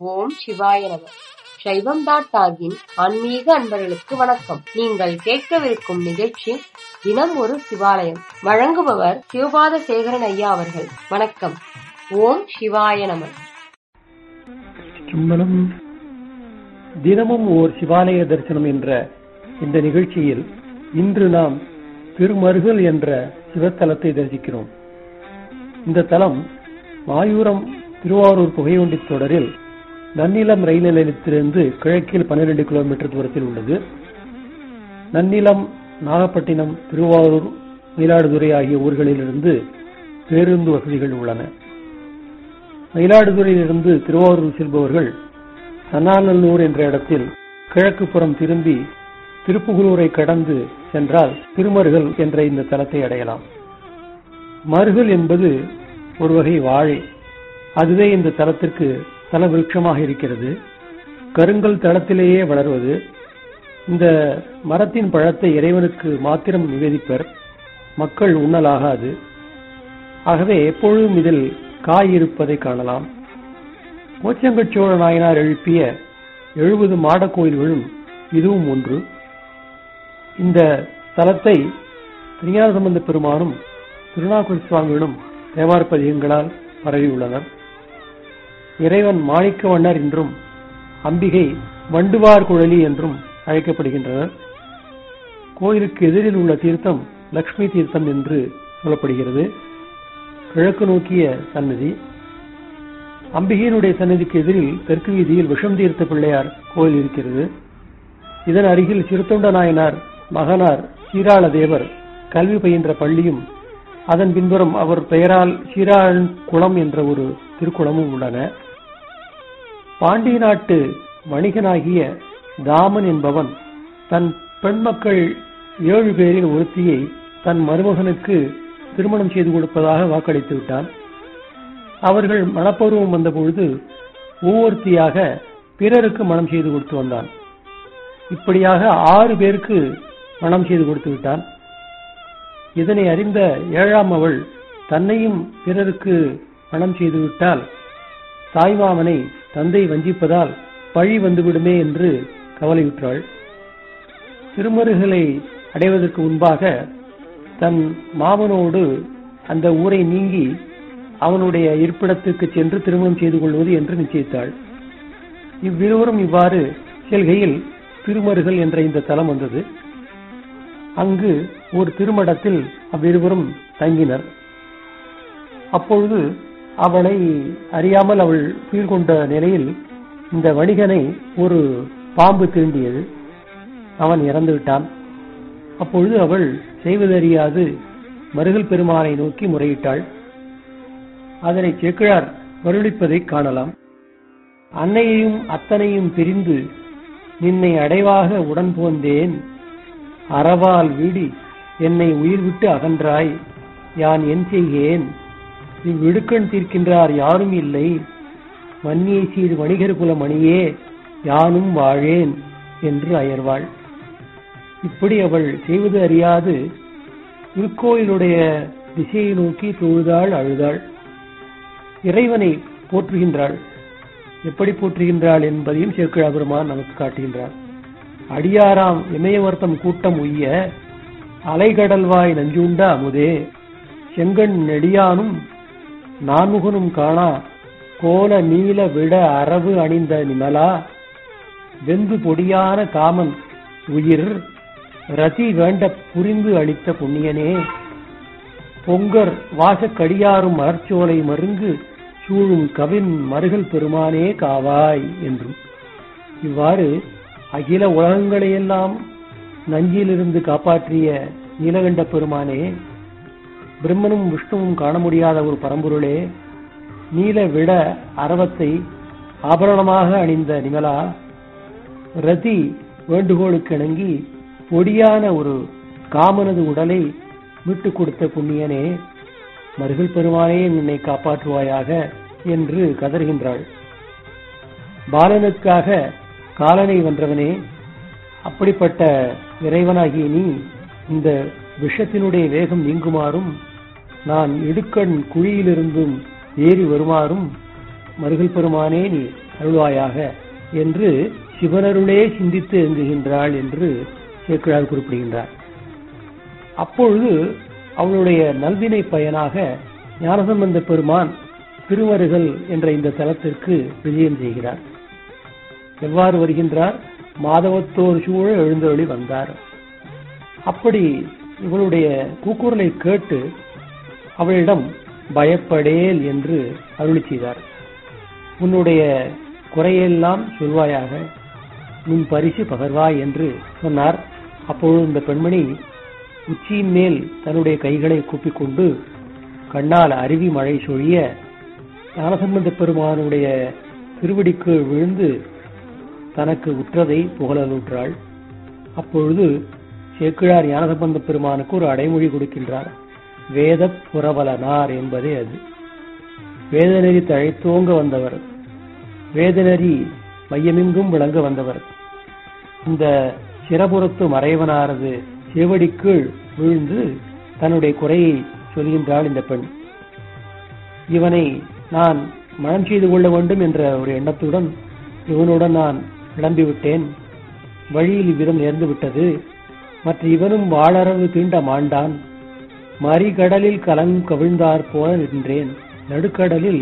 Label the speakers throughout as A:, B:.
A: ஓம் சிவாய நம சைவம் டாட் டாகின் ஆன்மீக அன்பர்களுக்கு வணக்கம் நீங்கள் கேட்கவிருக்கும் நிகழ்ச்சி தினம் ஒரு சிவாலயம் வழங்குபவர் சிவபாத சேகரன் ஐயா அவர்கள் வணக்கம் ஓம் சிவாய நம
B: சிம்பலம் தினமும் ஓர் சிவாலய தரிசனம் என்ற இந்த நிகழ்ச்சியில் இன்று நாம் திருமருகல் என்ற சிவத்தலத்தை தரிசிக்கிறோம் இந்த தலம் மாயூரம் திருவாரூர் புகைவண்டி தொடரில் நன்னிலம் ரயில் நிலையத்திலிருந்து கிழக்கில் பன்னிரண்டு கிலோமீட்டர் தூரத்தில் உள்ளது நன்னிலம் நாகப்பட்டினம் திருவாரூர் மயிலாடுதுறை ஆகிய ஊர்களிலிருந்து பேருந்து வசதிகள் உள்ளன மயிலாடுதுறையிலிருந்து திருவாரூர் செல்பவர்கள் சன்னாநல்லூர் என்ற இடத்தில் கிழக்கு புறம் திரும்பி திருப்புகலூரை கடந்து சென்றால் திருமருகல் என்ற இந்த தலத்தை அடையலாம் மருகல் என்பது ஒரு வகை வாழை அதுவே இந்த தலத்திற்கு தல விருட்சமாக இருக்கிறது கருங்கல் தளத்திலேயே வளர்வது இந்த மரத்தின் பழத்தை இறைவனுக்கு மாத்திரம் நிவேதிப்பர் மக்கள் உண்ணலாகாது ஆகவே எப்பொழுதும் இதில் காய் இருப்பதை காணலாம் கோச்சங்கச்சோழ நாயனார் எழுப்பிய எழுபது மாட கோயில்களும் இதுவும் ஒன்று இந்த தலத்தை திருஞான சம்பந்த பெருமானும் திருநாக்குள் சுவாமிகளும் தேவார பதிகங்களால் பரவியுள்ளனர் இறைவன் மாணிக்க வண்ணர் என்றும் அம்பிகை வண்டுவார் குழலி என்றும் அழைக்கப்படுகின்றனர் கோயிலுக்கு எதிரில் உள்ள தீர்த்தம் லக்ஷ்மி தீர்த்தம் என்று சொல்லப்படுகிறது கிழக்கு நோக்கிய சன்னதி அம்பிகையினுடைய சன்னதிக்கு எதிரில் தெற்கு வீதியில் விஷம் தீர்த்த பிள்ளையார் கோயில் இருக்கிறது இதன் அருகில் சிறுத்தொண்ட நாயனார் மகனார் சீராள தேவர் கல்வி பயின்ற பள்ளியும் அதன் பின்புறம் அவர் பெயரால் சீராளன் குளம் என்ற ஒரு திருக்குளமும் உள்ளன பாண்டிய நாட்டு வணிகனாகிய தாமன் என்பவன் தன் பெண் மக்கள் ஏழு பேரில் ஒருத்தியை தன் மருமகனுக்கு திருமணம் செய்து கொடுப்பதாக வாக்களித்து விட்டான் அவர்கள் மனப்பருவம் வந்தபொழுது ஒவ்வொருத்தியாக பிறருக்கு மனம் செய்து கொடுத்து வந்தான் இப்படியாக ஆறு பேருக்கு மனம் செய்து கொடுத்து விட்டான் இதனை அறிந்த ஏழாம் அவள் தன்னையும் பிறருக்கு மனம் செய்துவிட்டால் தாய்மாமனை தந்தை வஞ்சிப்பதால் பழி வந்துவிடுமே என்று கவலையுற்றாள் திருமருகளை அடைவதற்கு முன்பாக தன் மாமனோடு அந்த ஊரை நீங்கி அவனுடைய இருப்பிடத்துக்கு சென்று திருமணம் செய்து கொள்வது என்று நிச்சயித்தாள் இவ்விருவரும் இவ்வாறு செல்கையில் திருமருகல் என்ற இந்த தலம் வந்தது அங்கு ஒரு திருமடத்தில் அவ்விருவரும் தங்கினர் அப்பொழுது அவளை அறியாமல் அவள் உயிர் கொண்ட நிலையில் இந்த வணிகனை ஒரு பாம்பு தீண்டியது அவன் இறந்து விட்டான் அப்பொழுது அவள் செய்வதறியாது மருகல் பெருமானை நோக்கி முறையிட்டாள் அதனை சேக்கிழார் வருளிப்பதை காணலாம் அன்னையையும் அத்தனையும் பிரிந்து நின்னை அடைவாக உடன் போந்தேன் அறவால் வீடி என்னை உயிர் விட்டு அகன்றாய் யான் என் செய்கேன் இவ்விடுக்கண் தீர்க்கின்றார் யாரும் இல்லை மன்னியை சீர் வணிகர் குல மணியே யானும் வாழேன் என்று அயர்வாள் இப்படி அவள் செய்வது அறியாது திருக்கோயிலுடைய திசையை நோக்கி தொழுதாள் அழுதாள் இறைவனை போற்றுகின்றாள் எப்படி போற்றுகின்றாள் என்பதையும் சேக்கிழா பெருமான் நமக்கு காட்டுகின்றார் அடியாராம் இமயவர்த்தம் கூட்டம் உய்ய அலைகடல்வாய் நஞ்சுண்ட அமுதே செங்கண் நெடியானும் நான்முகனும் காணா கோல நீல விட அரவு அணிந்த நிமலா வெந்து பொடியான காமன் உயிர் ரதி வேண்ட புரிந்து அளித்த புண்ணியனே பொங்கர் வாசக்கடியாரும் மலர்ச்சோலை மருங்கு சூழும் கவின் மருகல் பெருமானே காவாய் என்றும் இவ்வாறு அகில உலகங்களையெல்லாம் நஞ்சிலிருந்து காப்பாற்றிய நீலகண்ட பெருமானே பிரம்மனும் விஷ்ணுவும் காண முடியாத ஒரு பரம்பொருளே நீல விட அரவத்தை ஆபரணமாக அணிந்த நிமலா ரதி வேண்டுகோளுக்கு இணங்கி பொடியான ஒரு காமனது உடலை மீட்டு கொடுத்த புண்ணியனே மருகல் பெருமானே என்னை காப்பாற்றுவாயாக என்று கதறுகின்றாள் பாலனுக்காக காலனை வென்றவனே அப்படிப்பட்ட இறைவனாகிய நீ இந்த விஷத்தினுடைய வேகம் நீங்குமாறும் நான் இடுக்கண் குழியிலிருந்தும் ஏறி வருமாறும் மருகல் பெருமானே நீ அருள்வாயாக என்று சிவனருளே சிந்தித்து எங்குகின்றாள் என்று சேக்கிழார் குறிப்பிடுகின்றார் அப்பொழுது அவளுடைய நல்வினை பயனாக ஞானசம்பந்த பெருமான் திருமருகல் என்ற இந்த தலத்திற்கு விஜயம் செய்கிறார் எவ்வாறு வருகின்றார் மாதவத்தோர் சூழ எழுந்தருளி வந்தார் அப்படி இவளுடைய கூக்குரலை கேட்டு அவளிடம் பயப்படேல் என்று அருளி செய்தார் உன்னுடைய குறையெல்லாம் சொல்வாயாக உன் பரிசு பகர்வாய் என்று சொன்னார் அப்பொழுது இந்த பெண்மணி உச்சியின் மேல் தன்னுடைய கைகளை கூப்பிக்கொண்டு கண்ணால் அருவி மழை சொழிய ஞானசம்பந்த பெருமானுடைய திருவடிக்கு விழுந்து தனக்கு உற்றதை புகழலுற்றாள் அப்பொழுது சேக்கிழார் ஞானசம்பந்த பெருமானுக்கு ஒரு அடைமொழி கொடுக்கின்றார் வேத புறவலனார் என்பதே அது வேதநெறி தழைத்தோங்க வந்தவர் வேதநெறி மையமெங்கும் விளங்க வந்தவர் இந்த சிறபுறத்து மறைவனாரது செவடிக்குள் விழுந்து தன்னுடைய குறையை சொல்கின்றாள் இந்த பெண் இவனை நான் மனம் செய்து கொள்ள வேண்டும் என்ற ஒரு எண்ணத்துடன் இவனுடன் நான் கிளம்பிவிட்டேன் வழியில் இவ்விதம் நேர்ந்து விட்டது மற்ற இவனும் வாழறவு தீண்ட மாண்டான் மறிகடலில் கலம் கவிழ்ந்தார் போல நின்றேன் நடுக்கடலில்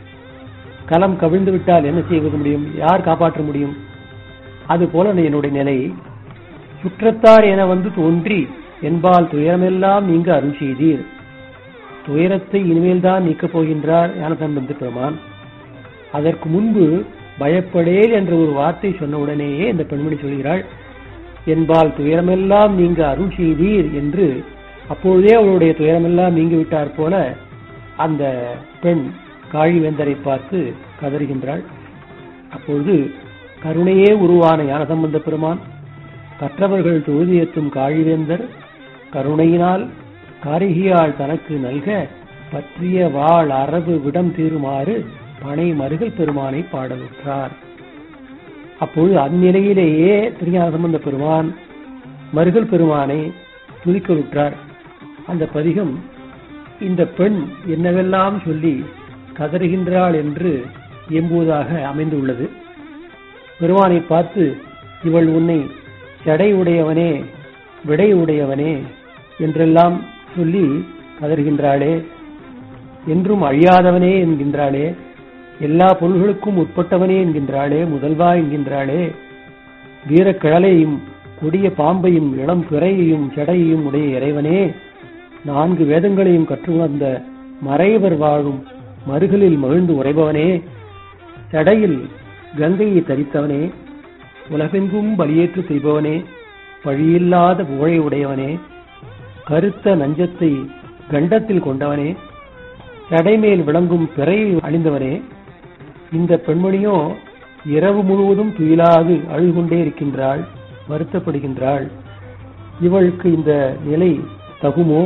B: கலம் கவிழ்ந்து விட்டால் என்ன செய்வது முடியும் யார் காப்பாற்ற முடியும் அது போல என்னுடைய நிலை சுற்றத்தார் என வந்து தோன்றி என்பால் துயரமெல்லாம் நீங்க அருள் செய்தீர் துயரத்தை இனிமேல் தான் நீக்கப் போகின்றார் ஞானசம்பந்த பெருமான் அதற்கு முன்பு பயப்படேல் என்ற ஒரு வார்த்தை சொன்ன உடனேயே இந்த பெண்மணி சொல்கிறாள் என்பால் துயரமெல்லாம் நீங்க அருள் செய்தீர் என்று அப்பொழுதே அவளுடைய துயரமெல்லாம் நீங்கி விட்டார் போல அந்த பெண் காழிவேந்தரை பார்த்து கதறுகின்றாள் அப்பொழுது கருணையே உருவான ஞானசம்பந்த பெருமான் கற்றவர்கள் தொழுதியேற்றும் காழிவேந்தர் கருணையினால் காரிகையால் தனக்கு நல்க பற்றிய வாழ் அரபு விடம் தீருமாறு பனை மருகல் பெருமானை பாடலுற்றார் அப்பொழுது அந்நிலையிலேயே திருஞான சம்பந்த பெருமான் மருகல் பெருமானை துதிக்கலுற்றார் அந்த பதிகம் இந்த பெண் என்னவெல்லாம் சொல்லி கதறுகின்றாள் என்று எம்புவதாக அமைந்துள்ளது பெருமானை பார்த்து இவள் உன்னை ஜடை உடையவனே விடை உடையவனே என்றெல்லாம் சொல்லி கதறுகின்றாளே என்றும் அழியாதவனே என்கின்றாளே எல்லா பொருள்களுக்கும் உட்பட்டவனே என்கின்றாளே முதல்வா என்கின்றாளே வீரக்கிழலையும் கொடிய பாம்பையும் இளம் பிறையையும் ஜடையையும் உடைய இறைவனே நான்கு வேதங்களையும் கற்று உணர்ந்த மறைவர் வாழும் மறுகளில் மகிழ்ந்து உறைபவனே சடையில் கங்கையை தரித்தவனே உலகெங்கும் பலியேற்று செய்பவனே பழியில்லாத புகழை உடையவனே கருத்த நஞ்சத்தை கண்டத்தில் கொண்டவனே சடைமேல் விளங்கும் பிறையை அணிந்தவனே இந்த பெண்மணியோ இரவு முழுவதும் துயிலாது அழுகொண்டே இருக்கின்றாள் வருத்தப்படுகின்றாள் இவளுக்கு இந்த நிலை தகுமோ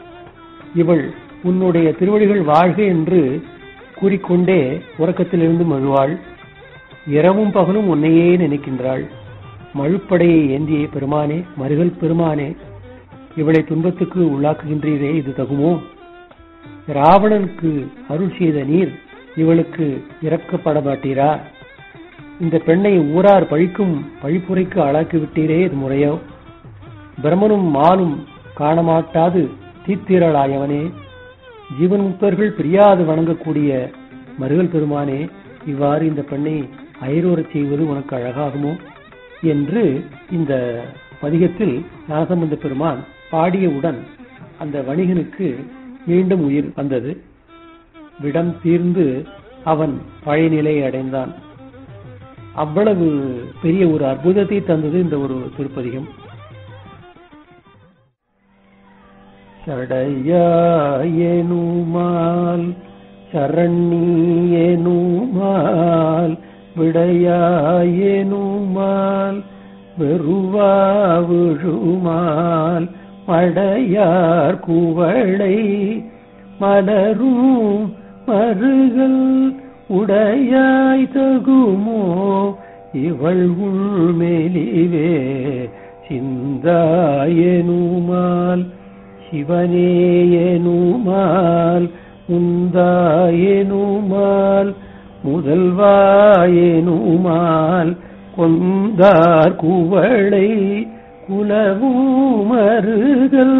B: இவள் உன்னுடைய திருவடிகள் வாழ்க என்று கூறிக்கொண்டே உறக்கத்திலிருந்து மழுவாள் இரவும் பகலும் உன்னையே நினைக்கின்றாள் மழுப்படையை ஏந்திய பெருமானே மருகல் பெருமானே இவளை துன்பத்துக்கு உள்ளாக்குகின்றீரே இது தகுமோ ராவணனுக்கு அருள் செய்த நீர் இவளுக்கு இறக்கப்பட மாட்டீரா இந்த பெண்ணை ஊரார் பழிக்கும் பழிப்புரைக்கு ஆளாக்கி விட்டீரே இது முறையோ பிரம்மனும் மாலும் காணமாட்டாது தீத்திரளாயவனே ஜீவன் முக்தர்கள் பிரியாது வணங்கக்கூடிய மருகல் பெருமானே இவ்வாறு இந்த பெண்ணை அயரோரச் செய்வது உனக்கு அழகாகுமோ என்று இந்த பதிகத்தில் ஞானசம்பந்த பெருமான் பாடியவுடன் அந்த வணிகனுக்கு மீண்டும் உயிர் வந்தது விடம் தீர்ந்து அவன் பழைய நிலையை அடைந்தான் அவ்வளவு பெரிய ஒரு அற்புதத்தை தந்தது இந்த ஒரு திருப்பதிகம் சடையாயனுமால் சரண்யனுமால் விடையாயனுமால் வெறுவா விழுமால் மடையார் குவளை மலரும் மருகள் உடையாய் தகுமோ இவள் உள்மெலிவே சிந்தாயனுமால் சிவனேயனுமால் உந்தாயனுமால் முதல்வாயேனுமால் கொந்தார் குவளை குலவும் மறுதல்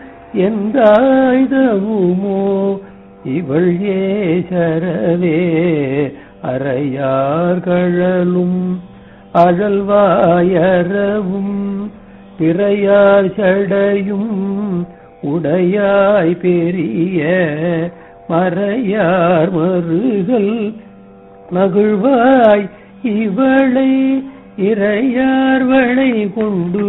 B: எந்தாய்தவுமோ இவள் ஏசரவே அறையார் கழலும் அழல்வாயறவும் பிறையார் சடையும் உடையாய் பெரிய மறையார் மறுகள் மகிழ்வாய் இவளை இறையார்வளை கொண்டு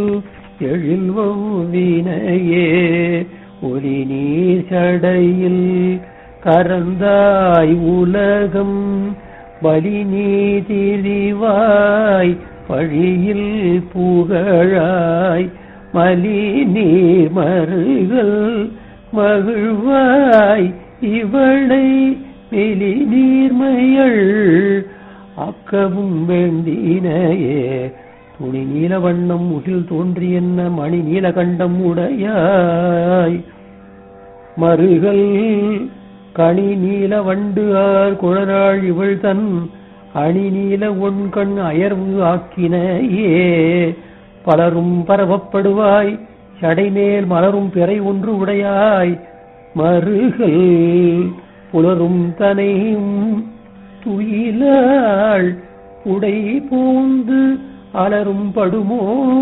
B: எழில்வினையே ஒலி நீர் சடையில் கரந்தாய் உலகம் பலி நீதிரிவாய் வழியில் புகழாய் மலி நீர் மருகள் மகிழ்வாய் இவளை வெளி நீர்மையள் அக்கவும் வேண்டினையே துணி நீலவண்ணம் முகில் தோன்றியென்ன மணி நீலகண்டம் உடையாய் மறுகள் கனி நீல வண்டு ஆர் குழலாள் இவள் தன் அணி நீல ஒண்கண் அயர்வு ஆக்கினையே பலரும் பரவப்படுவாய் சடைமேல் மலரும் பிறை ஒன்று உடையாய் மறுகள் புலரும் தனையும் துயிலாள் உடை பூந்து அலரும் படுமோ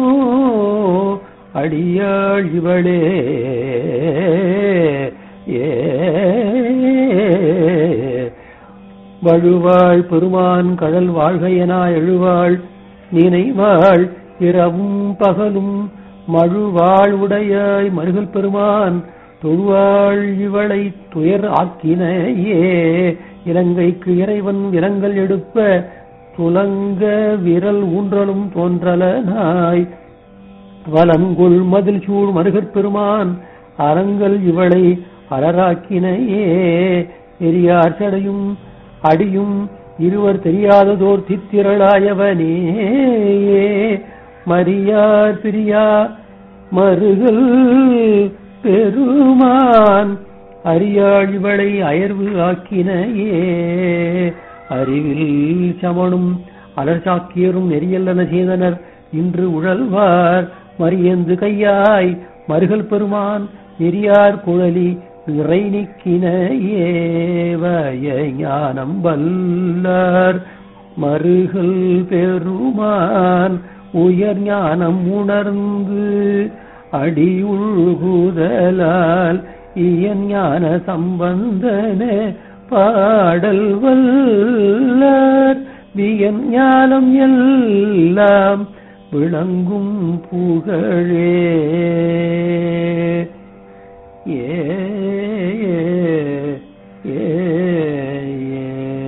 B: அடியாள் இவளே ஏ வழுவாள் பெருமான் கடல் வாழ்கையனா எழுவாள் நினைவாள் இரவும் பகலும் மழுவாள் உடையாய் மருகல் பெருமான் தொழுவாள் இவளை துயர் ஆக்கினையே இலங்கைக்கு இறைவன் விலங்கல் எடுப்ப துலங்க விரல் ஊன்றலும் தோன்றலனாய் வலங்குள் மதில் சூழ் மருகற் பெருமான் அரங்கல் இவளை அலராக்கினையே பெரியார் சடையும் அடியும் இருவர் தெரியாததோர் தித்திரளாயவனே மரியார் பிரியா மருகல் பெருமான் அறியாள் இவளை அயர்வு ஆக்கினையே அறிவில் சமணும் அலர்சாக்கியரும் நெறியல்லன செய்தனர் இன்று உழல்வார் மரியந்து கையாய் மருகல் பெருமான் நெறியார் குழலி இறை நிக்கினையே வய ஞானம் வல்லார் மருகல் பெருமான் உயர் ஞானம் உணர்ந்து அடியுள்குதலால் இயன் ஞான சம்பந்தன பாடல் வல்லார் வியன் ஞானம் எல்லாம் விளங்கும் புகழே ஏ ஏ ஏ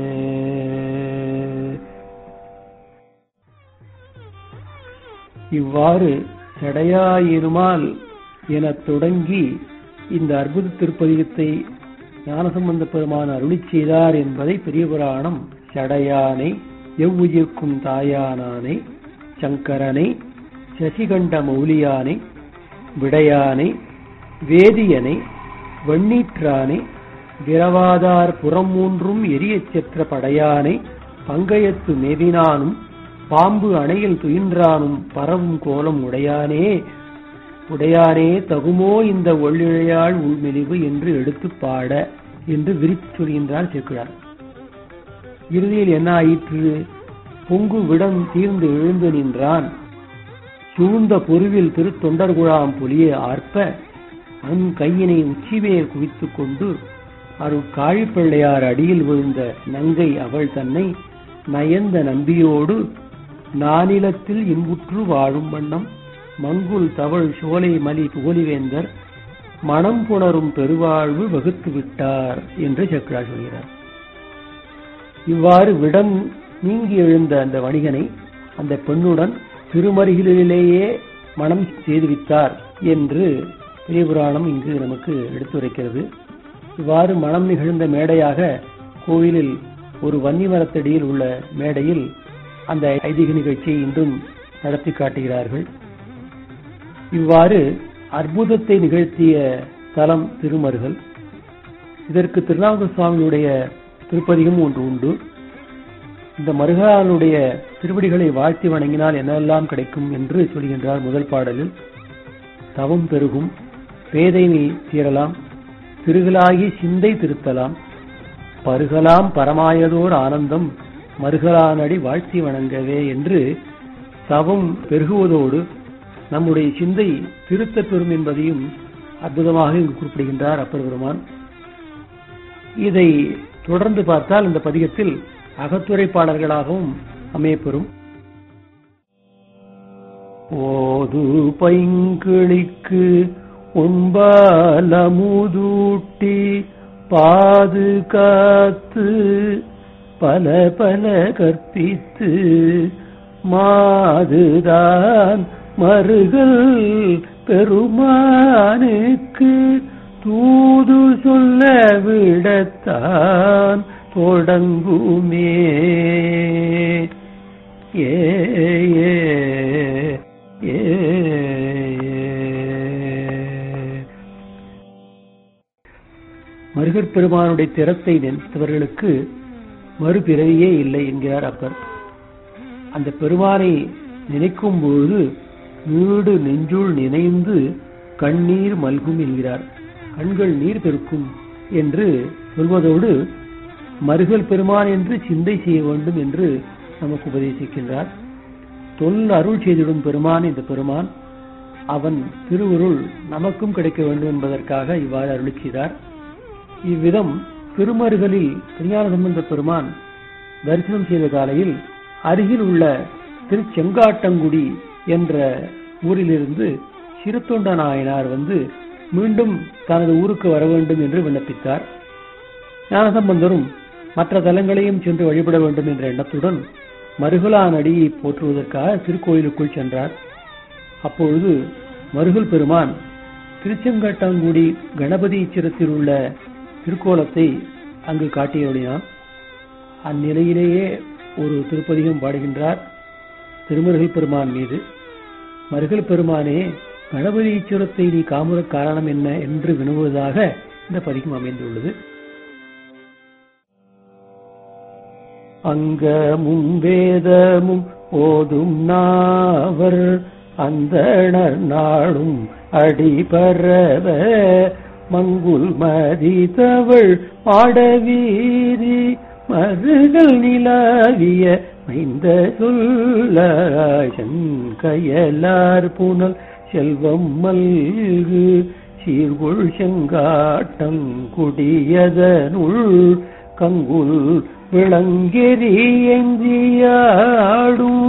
B: இவ்வாறு சடையாயிருமால் எனத் தொடங்கி இந்த அற்புத திருப்பதிகத்தை ஞானசம்பந்த பெருமான் அருளிச் செய்தார் என்பதை பெரிய புராணம் சடையானை எவ்வுயிர்க்கும் தாயானானை சங்கரனை சசிகண்ட மௌலியானை விடையானை வேதியனை வெண்ணீற்றானை விரவாதார் புறம் மூன்றும் எரியச் செற்ற படையானை பங்கயத்து மேவினானும் பாம்பு அணையில் துயின்றானும் பரவும் கோலம் உடையானே உடையானே தகுமோ இந்த ஒள்ளிழையாள் உள்மெலிவு என்று எடுத்துப் பாட என்று விரித்துச் சொல்கின்றார் சேர்க்கிறார் இறுதியில் என்ன ஆயிற்று பொங்கு விடம் தீர்ந்து எழுந்து நின்றான் சூழ்ந்த பொருவில் திருத்தொண்டர் குழாம் புலிய ஆர்ப்ப அன் கையினை உச்சிவேர் குவித்துக் கொண்டு அருள் காழிப்பிள்ளையார் அடியில் விழுந்த நங்கை அவள் தன்னை நயந்த நம்பியோடு நானிலத்தில் இன்புற்று வாழும் வண்ணம் மங்குல் தவள் சோலை மலி புகலிவேந்தர் மனம் புணரும் பெருவாழ்வு வகுத்து விட்டார் என்று சக்ரா சொல்கிறார் இவ்வாறு விடம் நீங்கி எழுந்த அந்த வணிகனை அந்த பெண்ணுடன் திருமருகிலேயே மனம் செய்துவித்தார் என்று பெரியபுராணம் இங்கு நமக்கு எடுத்துரைக்கிறது இவ்வாறு மனம் நிகழ்ந்த மேடையாக கோயிலில் ஒரு வன்னி மரத்தடியில் உள்ள மேடையில் அந்த ஐதீக நிகழ்ச்சியை இன்றும் நடத்தி காட்டுகிறார்கள் இவ்வாறு அற்புதத்தை நிகழ்த்திய தலம் திருமருகல் இதற்கு திருநாவுக்கர் சுவாமியுடைய திருப்பதிகம் ஒன்று உண்டு இந்த மருகானுடைய திருவடிகளை வாழ்த்தி வணங்கினால் என்னெல்லாம் கிடைக்கும் என்று சொல்கின்றார் முதல் பாடலில் தவம் பெருகும் பேதைமை தீரலாம் திருகலாகி சிந்தை திருத்தலாம் பருகலாம் பரமாயதோர் ஆனந்தம் மருகலானடி வாழ்த்தி வணங்கவே என்று தவம் பெருகுவதோடு நம்முடைய சிந்தை திருத்த பெறும் என்பதையும் அற்புதமாக இங்கு குறிப்பிடுகின்றார் அப்பர் பெருமான் இதை தொடர்ந்து பார்த்தால் இந்த பதிகத்தில் அகத்துறை பாடல்களாகவும் அமையப்பெறும் ஓது பைங்கிளிக்கு உண்பாலமுதூட்டி பாதுகாத்து பல பல கற்பித்து மாதுதான் மருகள் பெருமானுக்கு தூது சொல்ல விடத்தான் தொடங்குமே ஏ ஏ ஏ மருகற் பெருமானுடைய திறத்தை நினைத்தவர்களுக்கு மறுபிறவியே இல்லை என்கிறார் அப்பர் அந்த பெருமானை நினைக்கும் பொழுது வீடு நெஞ்சுள் நினைந்து கண்ணீர் மல்கும் என்கிறார் கண்கள் நீர் பெருக்கும் என்று சொல்வதோடு மருகல் பெருமான் என்று சிந்தை செய்ய வேண்டும் என்று நமக்கு உபதேசிக்கின்றார் தொல் அருள் செய்திடும் பெருமான் இந்த பெருமான் அவன் திருவுருள் நமக்கும் கிடைக்க வேண்டும் என்பதற்காக இவ்வாறு அருளி செய்தார் இவ்விதம் திருமருகலில் திருஞான சம்பந்த பெருமான் தரிசனம் செய்த காலையில் அருகில் உள்ள திருச்செங்காட்டங்குடி என்ற ஊரிலிருந்து சிறுத்தொண்ட நாயனார் வந்து மீண்டும் தனது ஊருக்கு வர வேண்டும் என்று விண்ணப்பித்தார் ஞானசம்பந்தரும் மற்ற தலங்களையும் சென்று வழிபட வேண்டும் என்ற எண்ணத்துடன் மருகலா நடியை போற்றுவதற்காக திருக்கோயிலுக்குள் சென்றார் அப்பொழுது மருகல் பெருமான் திருச்செங்கட்டாங்குடி கணபதி சிரத்தில் உள்ள திருக்கோலத்தை அங்கு காட்டியருளினான் அந்நிலையிலேயே ஒரு திருப்பதிகம் பாடுகின்றார் திருமருகல் பெருமான் மீது மருகல் பெருமானே கணபதி ஈச்சுரத்தை நீ காமுற காரணம் என்ன என்று வினவுவதாக இந்த பதிகம் அமைந்துள்ளது அங்கமும் வேதமும் போதும் நாவர் அந்தணர் நாளும் அடிபரவ மங்குல் மதித்தவள் ஆடவீரி மருகள் நிலாவிய மைந்த சொல்லாயன் கையலார் புனல் செல்வம் மல்கு சீர்கொள் செங்காட்டம் குடியதனுள் கங்குல் விளங்கெறி எஞ்சியாடும்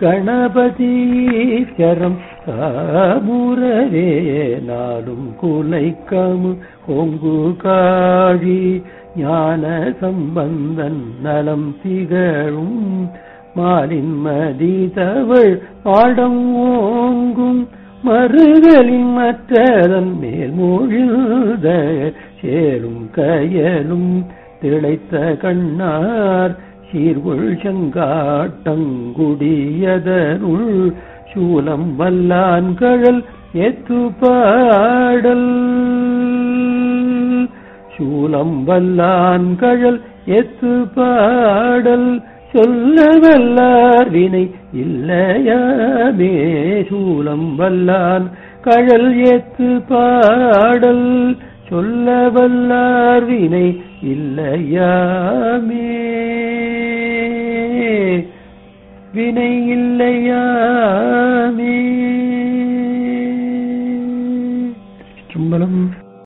B: கணபதீச்சரம் காமுரவே நாடும் குலைக்கமு கொங்கு காழி ஞான சம்பந்தன் நலம் திகழும் மாலின் மதிதவள் பாடம் ஓங்கும் மறுகளின் மற்றதன் மேல் மூழ்த சேரும் கயலும் திளைத்த கண்ணார் சீர்கொள் செங்காட்டங்குடியதனுள் சூலம் வல்லான் கழல் எத்து பாடல் சூலம் வல்லான் கழல் எத்து பாடல் சொல்ல வல்லார் வினை இல்லையாமே சூலம் வல்லான் கழல் எத்து பாடல் சொல்ல வல்லார் வினை இல்லையாமே வினை இல்லையாமே சும்பலம்